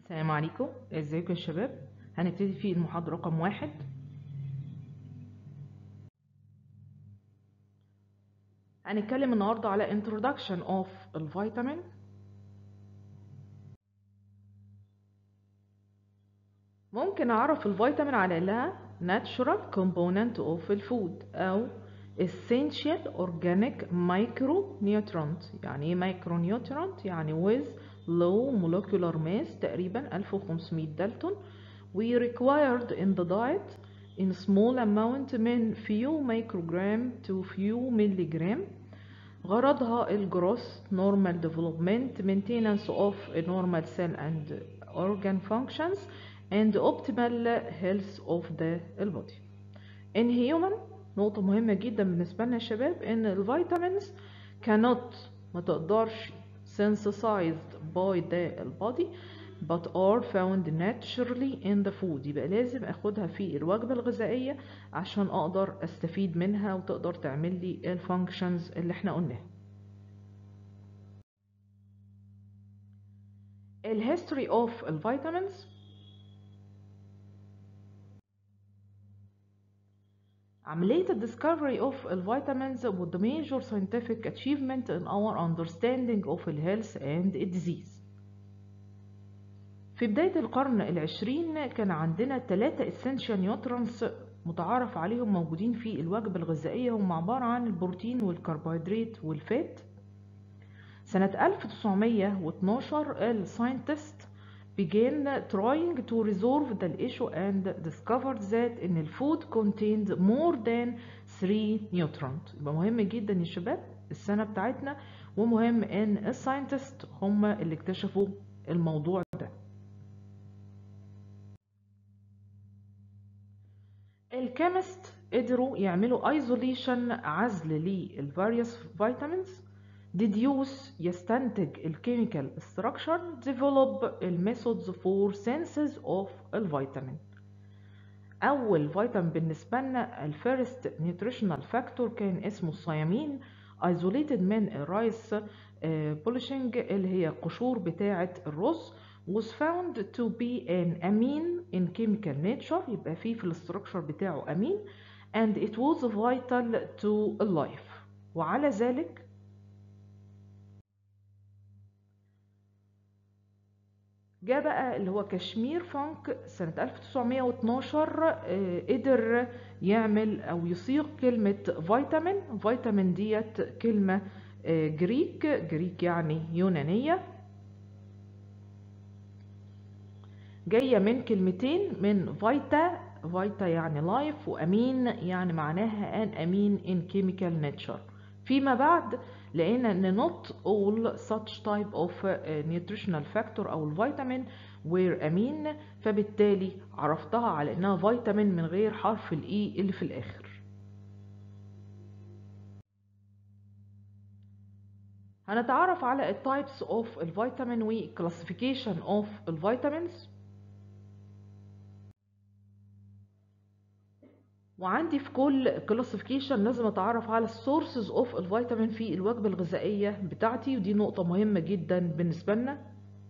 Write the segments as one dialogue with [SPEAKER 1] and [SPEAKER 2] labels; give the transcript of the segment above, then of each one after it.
[SPEAKER 1] السلام عليكم ازيكم يا شباب هنبتدي في المحاضرة رقم واحد هنتكلم النهاردة على introduction of الفيتامين ممكن اعرف الفيتامين على انها natural component of الفود او essential organic micronutrient يعني ايه micronutrient يعني with low molecular mass تقريبا 1500 دالتون we required in the diet in small amount من few microgram to few milligram غرضها الجروس normal development maintenance of a normal cell and organ functions and optimal health of the body in human نقطة مهمة جدا بالنسبة لنا يا شباب ان الفيتامينز cannot ما تقدرش synthesized by the body but are found naturally in the food يبقى لازم اخدها في الوجبة الغذائية عشان اقدر استفيد منها وتقدر تعمل لي الفانكشنز اللي احنا قلناها الهيستوري اوف الفيتامينز عملية الديسكفري اوف الفيتامينز was the major scientific achievement in our understanding of health and disease في بداية القرن العشرين كان عندنا ثلاثة essential nutrients متعارف عليهم موجودين في الوجبة الغذائية هم عبارة عن البروتين والكربوهيدرات والفات سنة 1912 الساينتست began trying to resolve the issue and discovered that in the food contained more than 3 nutrients يبقى مهم جدا يا شباب السنة بتاعتنا ومهم ان الساينتست هم اللي اكتشفوا الموضوع ده الكيمست قدروا يعملوا ايزوليشن عزل للفاريوس فيتامينز deduce يستنتج الكيميكال structure develop الميثودز فور synthesis of الفيتامين اول فيتامين بالنسبه لنا الفيرست نيوتريشنال فاكتور كان اسمه الصيامين isolated من الرايس بولشنج اللي هي قشور بتاعه الرز was found to be an amine in chemical nature يبقى فيه في الاستراكشر بتاعه امين and it was vital to life وعلى ذلك جاء بقى اللي هو كشمير فانك سنة 1912 قدر يعمل أو يصيغ كلمة فيتامين فيتامين ديت كلمة جريك جريك يعني يونانية جاية من كلمتين من فيتا فيتا يعني لايف وأمين يعني معناها أن أمين in chemical nature فيما بعد لقينا ان not all such type of nutritional factor او الفيتامين were امين فبالتالي عرفتها على انها فيتامين من غير حرف الاي اللي في الاخر هنتعرف على التايبس اوف الفيتامين و classification اوف الفيتامينز وعندي في كل كلاسيفيكيشن لازم اتعرف على السورسز اوف الفيتامين في الوجبه الغذائيه بتاعتي ودي نقطه مهمه جدا بالنسبه لنا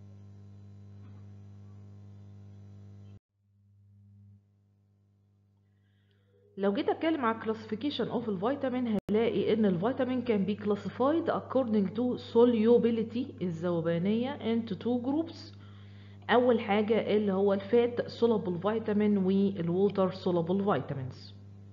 [SPEAKER 1] لو جيت اتكلم على classification اوف الفيتامين هلاقي ان الفيتامين كان بي classified according to solubility الذوبانيه into two groups اول حاجه اللي هو الفات soluble فيتامين والووتر soluble vitamins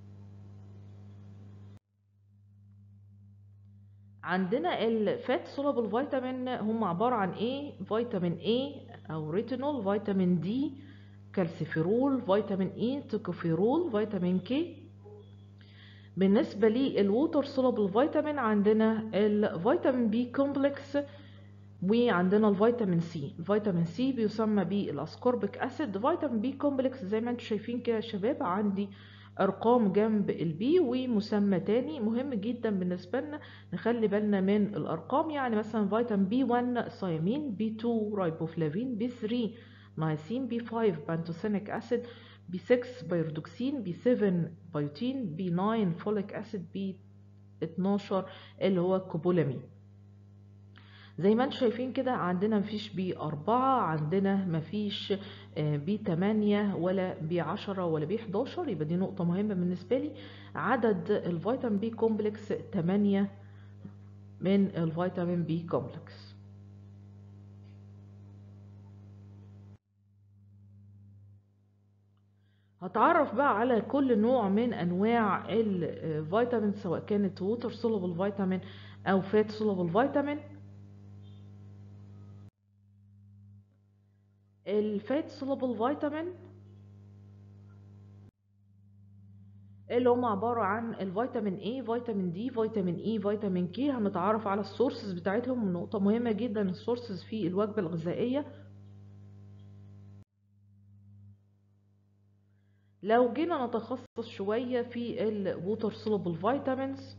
[SPEAKER 1] عندنا الفات soluble فيتامين هم عباره عن ايه فيتامين A او ريتينول فيتامين دي كالسيفيرول فيتامين اي توكوفيرول فيتامين كي بالنسبه للووتر soluble فيتامين عندنا الفيتامين بي كومبلكس وعندنا الفيتامين سي الفيتامين سي بيسمى بالاسكوربيك اسيد فيتامين بي كومبلكس زي ما انتم شايفين كده يا شباب عندي ارقام جنب البي ومسمى تاني مهم جدا بالنسبه لنا نخلي بالنا من الارقام يعني مثلا فيتامين بي 1 صيامين بي 2 رايبوفلافين بي 3 نايسين بي 5 بانتوثينيك اسيد بي 6 بيرودوكسين بي 7 بيوتين بي 9 فوليك اسيد بي 12 اللي هو كوبولامين زي ما انتم شايفين كده عندنا مفيش بي أربعة عندنا مفيش بي تمانية ولا بي عشرة ولا بي حداشر يبقى دي نقطة مهمة بالنسبة لي عدد الفيتامين بي كومبلكس تمانية من الفيتامين بي كومبلكس هتعرف بقى على كل نوع من انواع الفيتامين سواء كانت ووتر سولوبل فيتامين او فات سولوبل فيتامين الفات سولوبل فيتامين اللي هم عبارة عن الفيتامين A فيتامين D فيتامين E فيتامين K هنتعرف على السورسز بتاعتهم نقطة مهمة جدا السورسز في الوجبة الغذائية لو جينا نتخصص شوية في الووتر سولوبل فيتامينز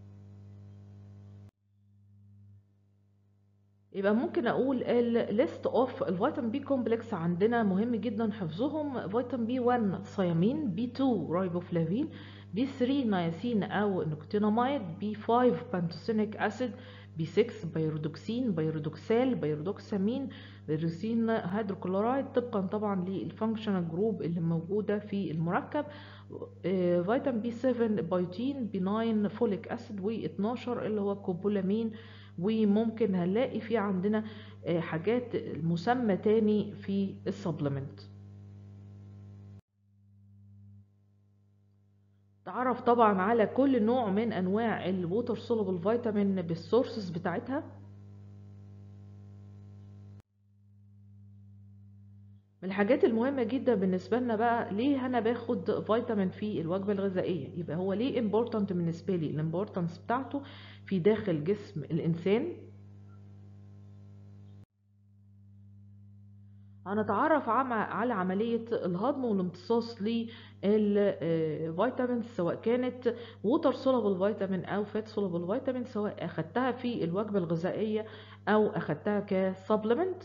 [SPEAKER 1] يبقى ممكن اقول الليست اوف الفيتامين بي كومبلكس عندنا مهم جدا حفظهم فيتامين بي 1 ثيامين بي 2 رايبوفلافين بي 3 نياسين او نيكوتيناميد بي 5 بانتوسينيك اسيد بي 6 بيرودوكسين بيرودوكسال بيرودوكسامين بيروسين هيدروكلورايد طبقا طبعا للفانكشنال جروب اللي موجوده في المركب فيتامين بي 7 بيوتين بي 9 فوليك اسيد و12 اللي هو كوبولامين وممكن هنلاقي في عندنا حاجات مسمى تاني في السبلمنت تعرف طبعا على كل نوع من انواع الووتر سولوبل فيتامين بالسورسز بتاعتها من الحاجات المهمة جدا بالنسبة لنا بقى ليه أنا باخد فيتامين في الوجبة الغذائية يبقى هو ليه important بالنسبة لي الامبورتانس بتاعته في داخل جسم الإنسان هنتعرف على عملية الهضم والامتصاص للفيتامين سواء كانت ووتر سولوبل فيتامين أو فات سولوبل فيتامين سواء أخدتها في الوجبة الغذائية أو أخدتها كسبلمنت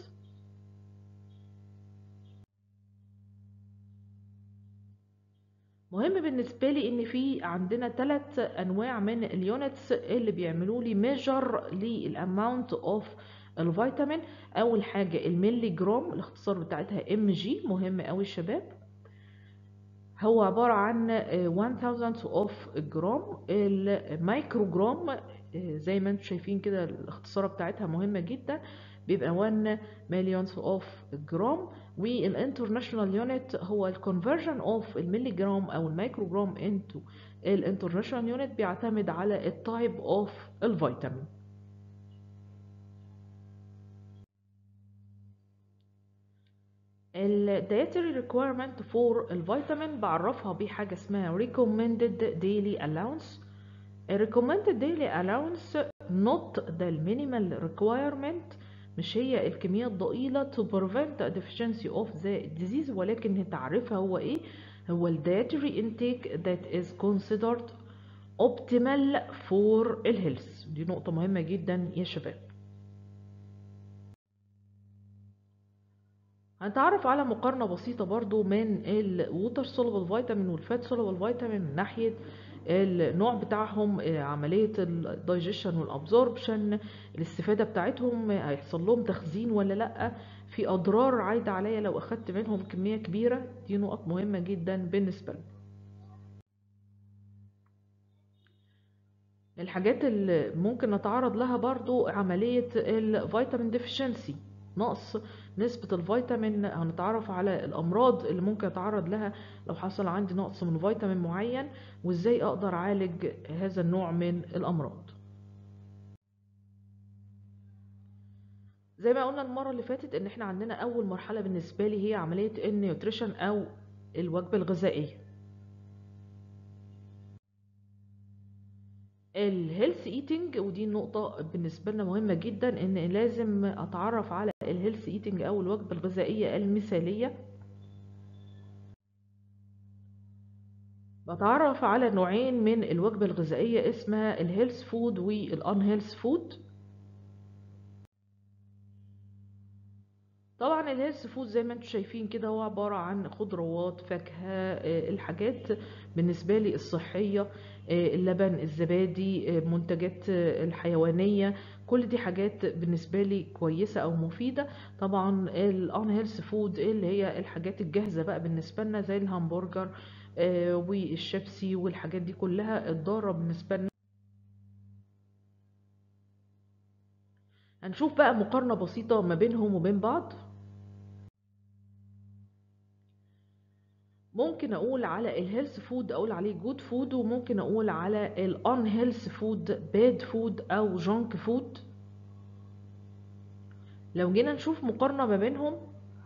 [SPEAKER 1] مهم بالنسبة لي ان في عندنا ثلاث انواع من اليونتس اللي بيعملوا لي ميجر للاماونت اوف الفيتامين اول حاجة الملي جرام الاختصار بتاعتها ام جي مهم قوي الشباب هو عبارة عن 1000 اوف جرام المايكرو جرام زي ما انتم شايفين كده الاختصار بتاعتها مهمة جدا بيبقى 1 مليون اوف جرام والانترناشونال يونت هو الكونفرجن اوف الملي جرام او المايكرو جرام انتو الانترناشونال يونت بيعتمد على التايب اوف الفيتامين الدايتري ريكويرمنت فور الفيتامين بعرفها بحاجة اسمها recommended daily allowance recommended daily allowance not the minimal requirement مش هي الكمية الضئيلة to prevent the deficiency of the disease ولكن تعرفها هو ايه هو ال dietary intake that is considered optimal for الهيلث دي نقطة مهمة جدا يا شباب هنتعرف على مقارنة بسيطة برضو من الووتر سولوبل فيتامين والفات سولوبل فيتامين من ناحية النوع بتاعهم عملية الدايجيشن والابزوربشن الاستفادة بتاعتهم هيحصل لهم تخزين ولا لأ في أضرار عايدة عليا لو أخدت منهم كمية كبيرة دي نقط مهمة جدا بالنسبة لي الحاجات اللي ممكن نتعرض لها برضو عملية الفيتامين ديفيشنسي نقص نسبة الفيتامين هنتعرف على الأمراض اللي ممكن أتعرض لها لو حصل عندي نقص من فيتامين معين وإزاي أقدر أعالج هذا النوع من الأمراض زي ما قلنا المرة اللي فاتت إن إحنا عندنا أول مرحلة بالنسبة لي هي عملية النيوتريشن أو الوجبة الغذائية الهيلث ايتنج ودي نقطة بالنسبة لنا مهمة جدا ان لازم اتعرف على الهيلث ايتنج او الوجبة الغذائية المثالية بتعرف على نوعين من الوجبة الغذائية اسمها الهيلث فود والان هيلث فود طبعا الهيلث فود زي ما انتم شايفين كده هو عبارة عن خضروات فاكهة الحاجات بالنسبة لي الصحية اللبن الزبادي منتجات الحيوانية كل دي حاجات بالنسبة لي كويسة أو مفيدة طبعا الان هيلث فود اللي هي الحاجات الجاهزة بقى بالنسبة لنا زي الهمبرجر آه، والشيبسي والحاجات دي كلها الضارة بالنسبة لنا هنشوف بقى مقارنة بسيطة ما بينهم وبين بعض ممكن اقول على الهيلث فود اقول عليه جود فود وممكن اقول على الان هيلث فود باد فود او جانك فود لو جينا نشوف مقارنة ما بينهم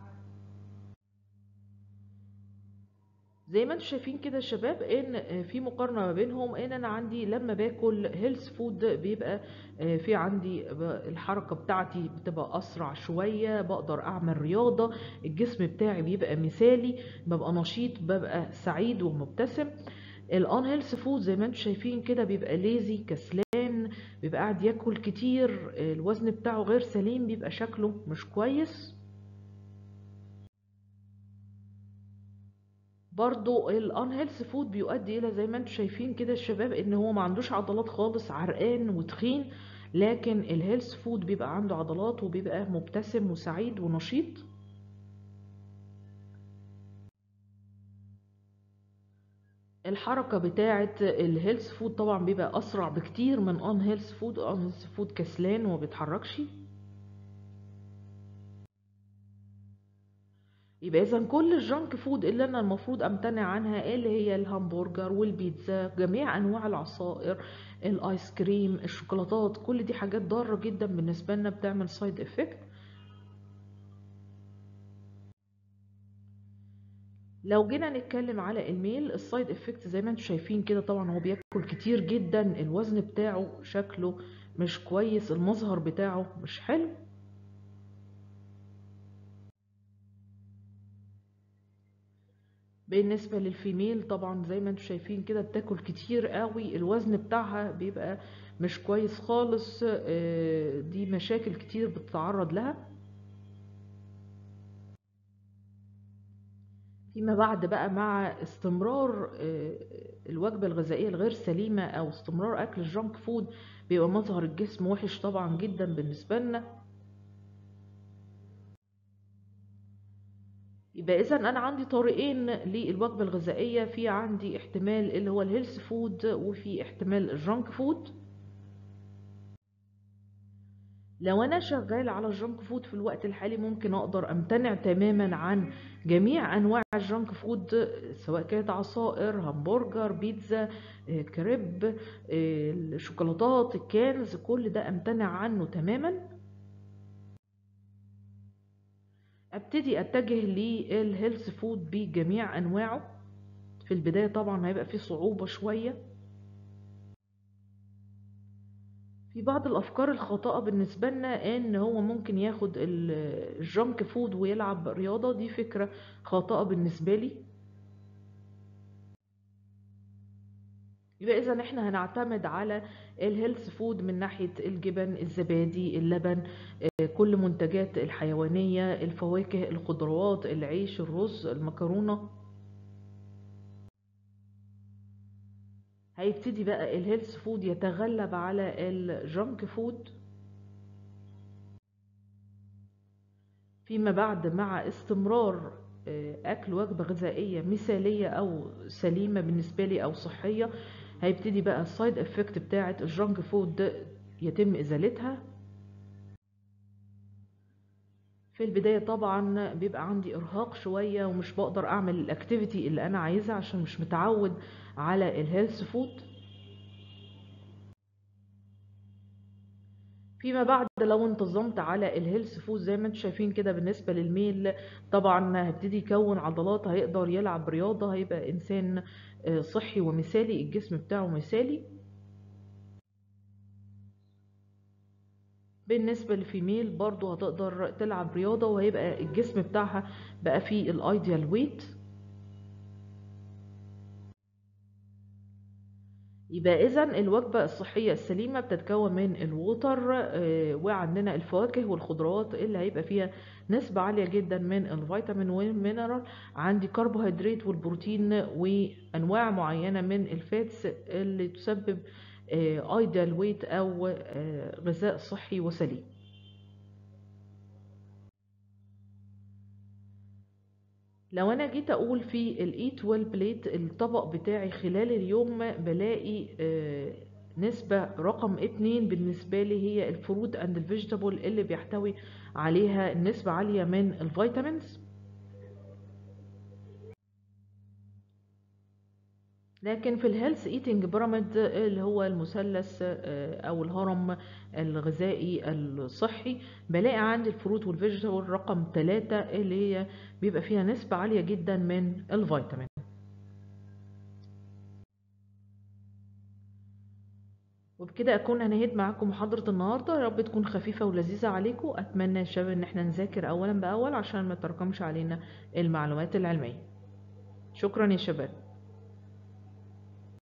[SPEAKER 1] زي ما انتم شايفين كده يا شباب ان في مقارنة ما بينهم ان انا عندي لما باكل هيلث فود بيبقى في عندي الحركة بتاعتي بتبقى اسرع شوية بقدر اعمل رياضة الجسم بتاعي بيبقى مثالي ببقى نشيط ببقى سعيد ومبتسم الان هيلث فود زي ما انتم شايفين كده بيبقى ليزي كسلان بيبقى قاعد ياكل كتير الوزن بتاعه غير سليم بيبقى شكله مش كويس برضو الان هيلث فود بيؤدي الى زي ما انتم شايفين كده الشباب ان هو ما عندوش عضلات خالص عرقان وتخين لكن الهيلث فود بيبقى عنده عضلات وبيبقى مبتسم وسعيد ونشيط الحركة بتاعة الهيلث فود طبعا بيبقى اسرع بكتير من ان هيلث فود ان هيلث فود كسلان وما بيتحركش يبقى اذا كل الجانك فود اللي انا المفروض امتنع عنها اللي هي الهمبرجر والبيتزا جميع انواع العصائر الايس كريم الشوكولاتات كل دي حاجات ضاره جدا بالنسبه لنا بتعمل سايد افكت لو جينا نتكلم على الميل السايد افكت زي ما انتم شايفين كده طبعا هو بياكل كتير جدا الوزن بتاعه شكله مش كويس المظهر بتاعه مش حلو بالنسبة للفيميل طبعا زي ما انتم شايفين كده بتاكل كتير قوي الوزن بتاعها بيبقى مش كويس خالص دي مشاكل كتير بتتعرض لها فيما بعد بقى مع استمرار الوجبة الغذائية الغير سليمة او استمرار اكل الجانك فود بيبقى مظهر الجسم وحش طبعا جدا بالنسبة لنا يبقى اذا انا عندي طريقين للوجبه الغذائيه في عندي احتمال اللي هو الهيلث فود وفي احتمال الجانك فود لو انا شغال على الجانك فود في الوقت الحالي ممكن اقدر امتنع تماما عن جميع انواع الجانك فود سواء كانت عصائر همبرجر بيتزا كريب الشوكولاتات الكانز كل ده امتنع عنه تماما ابتدي اتجه للهيلث فود بجميع انواعه في البداية طبعا هيبقى فيه صعوبة شوية في بعض الافكار الخاطئة بالنسبة لنا ان هو ممكن ياخد الجانك فود ويلعب رياضة دي فكرة خاطئة بالنسبة لي يبقى اذا احنا هنعتمد على الهيلث فود من ناحية الجبن الزبادي اللبن كل منتجات الحيوانية الفواكه الخضروات العيش الرز المكرونة هيبتدي بقى الهيلث فود يتغلب على الجانك فود فيما بعد مع استمرار اكل وجبة غذائية مثالية او سليمة بالنسبة لي او صحية هيبتدي بقى السايد افكت بتاعة الجانك فود يتم ازالتها في البداية طبعا بيبقى عندي ارهاق شوية ومش بقدر اعمل الاكتيفيتي اللي انا عايزها عشان مش متعود على الهيلث فود فيما بعد لو انتظمت على الهيلث فود زي ما انتم شايفين كده بالنسبة للميل طبعا هيبتدي يكون عضلات هيقدر يلعب رياضة هيبقى انسان صحي ومثالي الجسم بتاعه مثالي بالنسبة للفيميل برضو هتقدر تلعب رياضة وهيبقى الجسم بتاعها بقى فيه الايديال ويت يبقى اذا الوجبة الصحية السليمة بتتكون من الووتر وعندنا الفواكه والخضروات اللي هيبقى فيها نسبة عالية جدا من الفيتامين والمينرال عندي كربوهيدرات والبروتين وانواع معينة من الفاتس اللي تسبب ايدل ويت او آه، غذاء صحي وسليم لو انا جيت اقول في الايت ويل بليت الطبق بتاعي خلال اليوم بلاقي آه، نسبة رقم اتنين بالنسبة لي هي الفروت اند الفيجيتابل اللي بيحتوي عليها نسبة عالية من الفيتامينز لكن في الهيلث ايتنج بيراميد اللي هو المثلث آه، او الهرم الغذائي الصحي بلاقي عندي الفروت والفيجيتابل رقم ثلاثة اللي هي بيبقى فيها نسبة عالية جدا من الفيتامين وبكده اكون انهيت معاكم محاضرة النهاردة يا رب تكون خفيفة ولذيذة عليكم اتمنى يا شباب ان احنا نذاكر اولا باول عشان ما تراكمش علينا المعلومات العلمية شكرا يا شباب